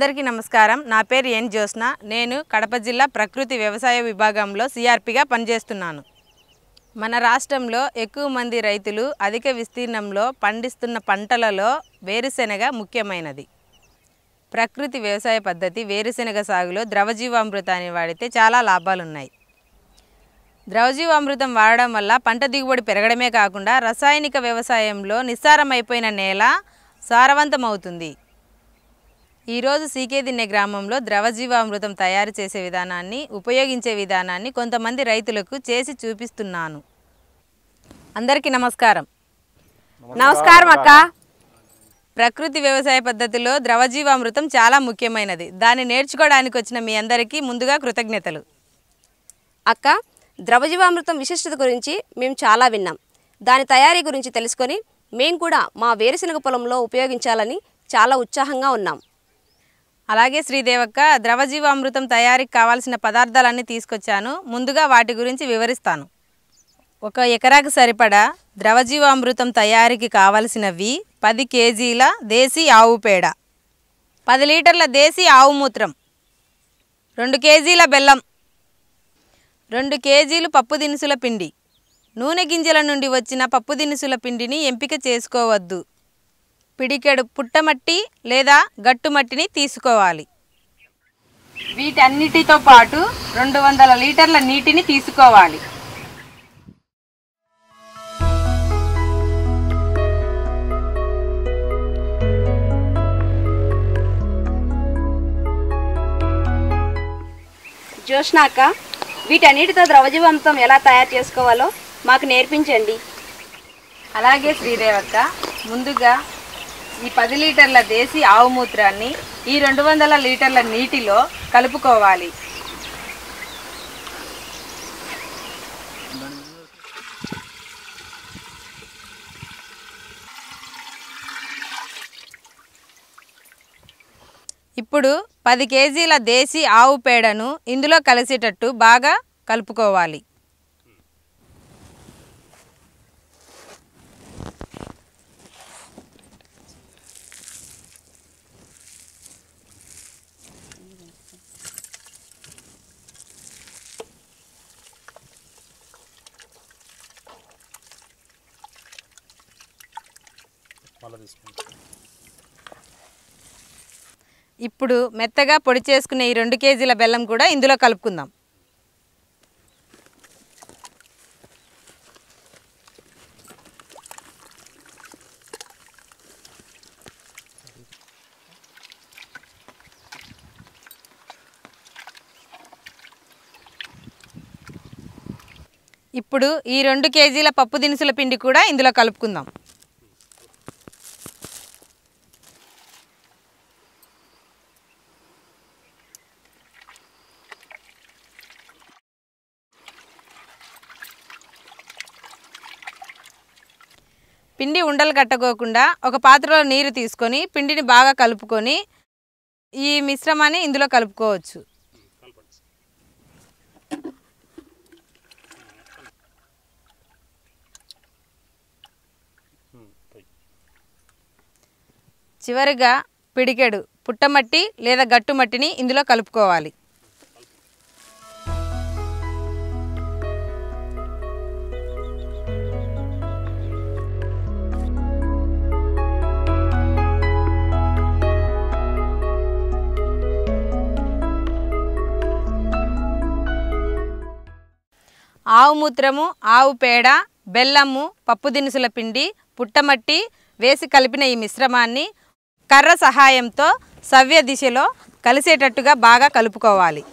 అందరికీ నమస్కారం నా పేరు ఎన్ జ్యోత్స్న నేను కడప జిల్లా ప్రకృతి వ్యవసాయ విభాగంలో సిఆర్పిగా పనిచేస్తున్నాను మన రాష్ట్రంలో ఎక్కువ మంది రైతులు అధిక విస్తీర్ణంలో పండిస్తున్న పంటలలో వేరుశెనగ ముఖ్యమైనది ప్రకృతి వ్యవసాయ పద్ధతి వేరుశెనగ సాగులో ద్రవజీవామృతాన్ని వాడితే చాలా లాభాలున్నాయి ద్రవజీవామృతం వాడడం వల్ల పంట దిగుబడి పెరగడమే కాకుండా రసాయనిక వ్యవసాయంలో నిస్సారమైపోయిన నేల సారవంతమవుతుంది ఈరోజు సీకేదిన్నె గ్రామంలో ద్రవజీవామృతం తయారు చేసే విధానాన్ని ఉపయోగించే విధానాన్ని కొంతమంది రైతులకు చేసి చూపిస్తున్నాను అందరికీ నమస్కారం నమస్కారం అక్క ప్రకృతి వ్యవసాయ పద్ధతిలో ద్రవజీవామృతం చాలా ముఖ్యమైనది దాన్ని నేర్చుకోవడానికి వచ్చిన మీ అందరికీ ముందుగా కృతజ్ఞతలు అక్క ద్రవజీవామృతం విశిష్టత గురించి మేము చాలా విన్నాం దాని తయారీ గురించి తెలుసుకొని మేము కూడా మా వేరుశనగ పొలంలో ఉపయోగించాలని చాలా ఉత్సాహంగా ఉన్నాం అలాగే శ్రీదేవక్క ద్రవజీవామృతం తయారీకి కావాల్సిన పదార్థాలన్నీ తీసుకొచ్చాను ముందుగా వాటి గురించి వివరిస్తాను ఒక ఎకరాకు సరిపడా ద్రవజీవామృతం తయారీకి కావలసినవి పది కేజీల దేశీ ఆవు పేడ పది లీటర్ల దేశీ ఆవు మూత్రం రెండు కేజీల బెల్లం రెండు కేజీలు పప్పు దినుసుల పిండి నూనె గింజల నుండి వచ్చిన పప్పు దినుసుల పిండిని ఎంపిక చేసుకోవద్దు పిడికెడు పుట్టమట్టి లేదా గట్టుమట్టిని తీసుకోవాలి వీటన్నిటితో పాటు రెండు వందల లీటర్ల నీటిని తీసుకోవాలి జోష్న అక్క వీటన్నిటితో ద్రవజీవామృతం ఎలా తయారు చేసుకోవాలో మాకు నేర్పించండి అలాగే శ్రీదేవక్క ముందుగా ఈ పది లీటర్ల దేశీ ఆవు మూత్రాన్ని ఈ రెండు వందల లీటర్ల నీటిలో కలుపుకోవాలి ఇప్పుడు పది కేజీల దేశీ ఆవు పేడను ఇందులో కలిసేటట్టు బాగా కలుపుకోవాలి ఇప్పుడు మెత్తగా పొడి చేసుకునే ఈ రెండు కేజీల బెల్లం కూడా ఇందులో కలుపుకుందాం ఇప్పుడు ఈ రెండు కేజీల పప్పు దినుసుల పిండి కూడా ఇందులో కలుపుకుందాం పిండి ఉండలు కట్టుకోకుండా ఒక పాత్రలో నీరు తీసుకొని పిండిని బాగా కలుపుకొని ఈ మిశ్రమాన్ని ఇందులో కలుపుకోవచ్చు చివరిగా పిడికెడు పుట్టమట్టి లేదా గట్టుమట్టిని ఇందులో కలుపుకోవాలి ఆవు మూత్రము ఆవు పేడ బెల్లము పప్పు దినుసుల పిండి పుట్టమట్టి వేసి కలిపిన ఈ మిశ్రమాన్ని కర్ర సహాయంతో సవ్య దిశలో కలిసేటట్టుగా బాగా కలుపుకోవాలి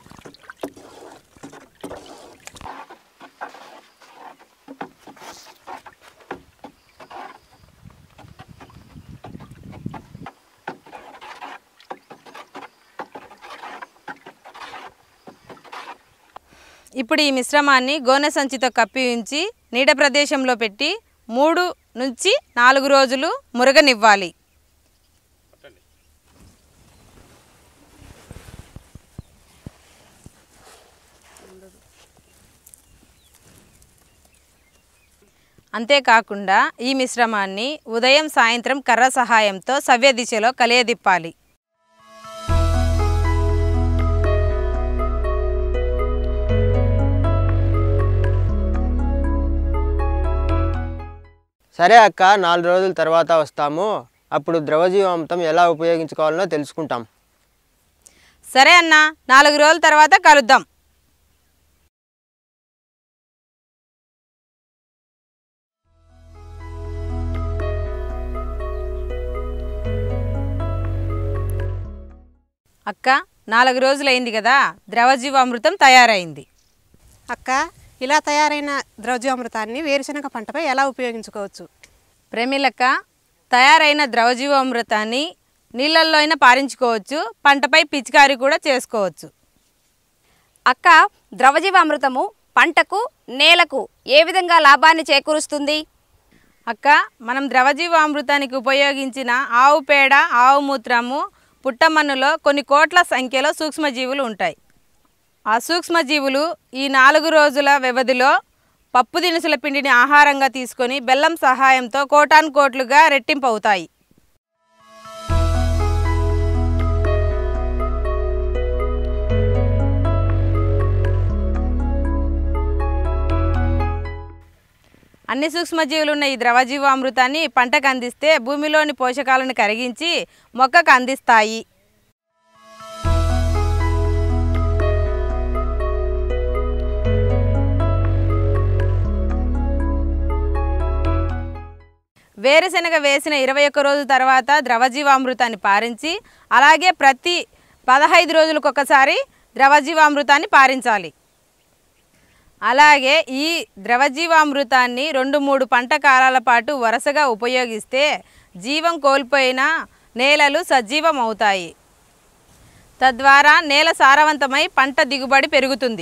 ఇప్పుడు ఈ మిశ్రమాన్ని గోనె సంచితో కప్పి ఉంచి నీడ ప్రదేశంలో పెట్టి మూడు నుంచి నాలుగు రోజులు మురగనివ్వాలి అంతేకాకుండా ఈ మిశ్రమాన్ని ఉదయం సాయంత్రం కర్ర సహాయంతో సవ్య దిశలో కలియదిప్పాలి సరే అక్క నాలుగు రోజుల తర్వాత వస్తాము అప్పుడు ద్రవజీవామృతం ఎలా ఉపయోగించుకోవాలో తెలుసుకుంటాం సరే అన్న నాలుగు రోజుల తర్వాత కలుద్దాం అక్క నాలుగు రోజులైంది కదా ద్రవజీవామృతం తయారైంది అక్క ఇలా తయారైన ద్రవ్యామృతాన్ని వేరుశనగ పంటపై ఎలా ఉపయోగించుకోవచ్చు ప్రేమిలక్క తయారైన ద్రవజీవామృతాన్ని నీళ్ళల్లో అయినా పారించుకోవచ్చు పంటపై పిచికారీ కూడా చేసుకోవచ్చు అక్క ద్రవజీవామృతము పంటకు నేలకు ఏ విధంగా లాభాన్ని చేకూరుస్తుంది అక్క మనం ద్రవజీవామృతానికి ఉపయోగించిన ఆవు పేడ ఆవు మూత్రము పుట్టమన్నులో కొన్ని కోట్ల సంఖ్యలో సూక్ష్మజీవులు ఉంటాయి ఆ సూక్ష్మజీవులు ఈ నాలుగు రోజుల వ్యవధిలో పప్పు దినుసుల పిండిని ఆహారంగా తీసుకొని బెల్లం సహాయంతో కోటాను కోట్లుగా రెట్టింపు అవుతాయి అన్ని సూక్ష్మజీవులు ఉన్న ఈ ద్రవజీవామృతాన్ని పంటకు అందిస్తే భూమిలోని పోషకాలను కరిగించి మొక్కకు అందిస్తాయి వేరుశనగ వేసిన ఇరవై ఒక్క రోజు తర్వాత ద్రవజీవామృతాన్ని పారించి అలాగే ప్రతి పదహైదు రోజులకు ఒకసారి ద్రవజీవామృతాన్ని పారించాలి అలాగే ఈ ద్రవజీవామృతాన్ని రెండు మూడు పంట కాలాల పాటు వరుసగా ఉపయోగిస్తే జీవం కోల్పోయిన నేలలు సజీవం అవుతాయి తద్వారా నేల సారవంతమై పంట దిగుబడి పెరుగుతుంది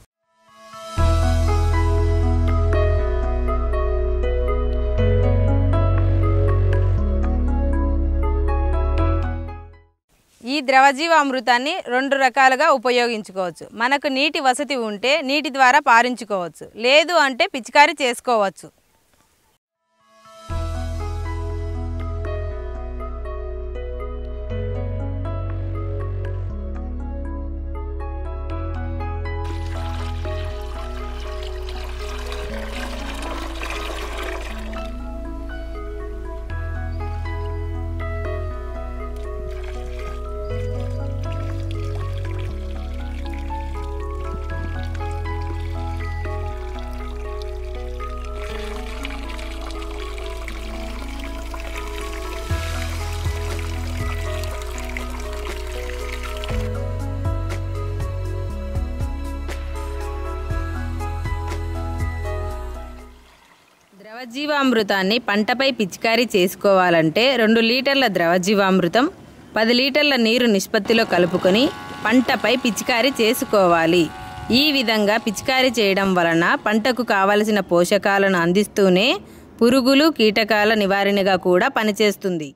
ఈ ద్రవజీవామృతాన్ని రెండు రకాలుగా ఉపయోగించుకోవచ్చు మనకు నీటి వసతి ఉంటే నీటి ద్వారా పారించుకోవచ్చు లేదు అంటే పిచికారీ చేసుకోవచ్చు ద్రవజీవామృతాన్ని పంటపై పిచికారీ చేసుకోవాలంటే రెండు లీటర్ల ద్రవజీవామృతం పది లీటర్ల నీరు నిష్పత్తిలో కలుపుకొని పంటపై పిచికారీ చేసుకోవాలి ఈ విధంగా పిచికారీ చేయడం వలన పంటకు కావలసిన పోషకాలను అందిస్తూనే పురుగులు కీటకాల నివారణగా కూడా పనిచేస్తుంది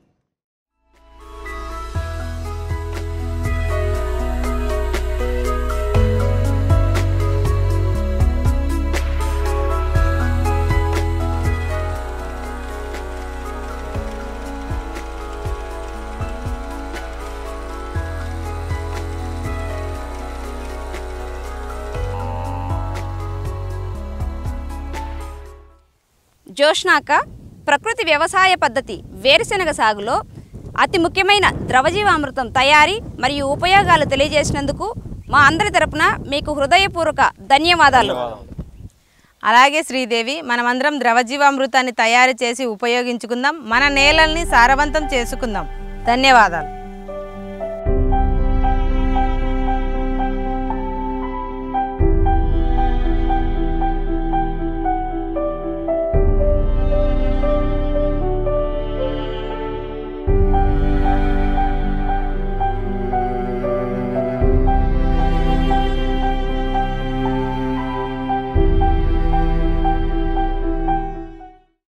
జోష్నాక ప్రకృతి వ్యవసాయ పద్ధతి వేరుశెనగ సాగులో అతి ముఖ్యమైన ద్రవజీవామృతం తయారీ మరియు ఉపయోగాలు తెలియజేసినందుకు మా అందరి తరపున మీకు హృదయపూర్వక ధన్యవాదాలు అలాగే శ్రీదేవి మనమందరం ద్రవజీవామృతాన్ని తయారు చేసి ఉపయోగించుకుందాం మన నేలల్ని సారవంతం చేసుకుందాం ధన్యవాదాలు